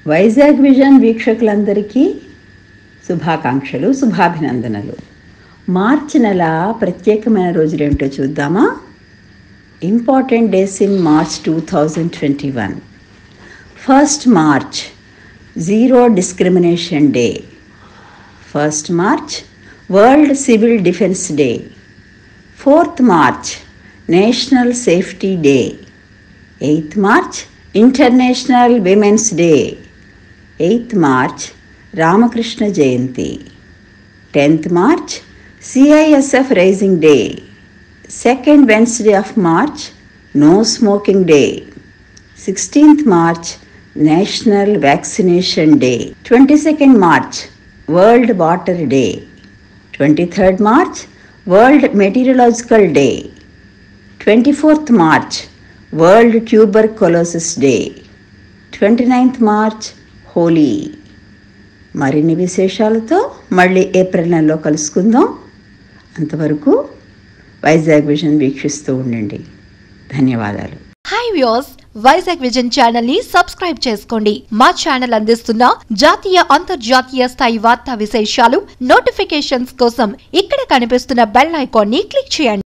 Vizag vision వీక్షకులందరికీ శుభాకాంక్షలు శుభాభినందనలు మార్చి నెల ప్రత్యేకమైన రోజులు ఏమిటో చూద్దామా important days in March two thousand twenty one first March zero discrimination day first March world civil defence day fourth March national safety day eighth March international women's day eighth March Ramakrishna Jayanti tenth March CISF raising day second Wednesday of March no smoking day sixteenth March national vaccination day twenty second March world water day twenty third March world meteorological day twenty fourth March world tuber tuberculosis day twenty ninth March Holi మరిన్ని విశేషాలతో మళ్ళీ April నెలలో కలుసుకుందాం అంతవరకు Vizag vision వీక్షిస్తూ ఉండండి ధన్యవాదాలు hi views Vizag vision channel ని సబ్స్క్రైబ్ చేసుకోండి మా ఛానల్ అందిస్తున్న జాతీయ అంతర్జాతీయ స్థాయి వార్తా విశేషాలు నోటిఫికేషన్స్ కోసం ఇక్కడ కనిపిస్తున్న బెల్ ఐకాన్ ని క్లిక్ చేయండి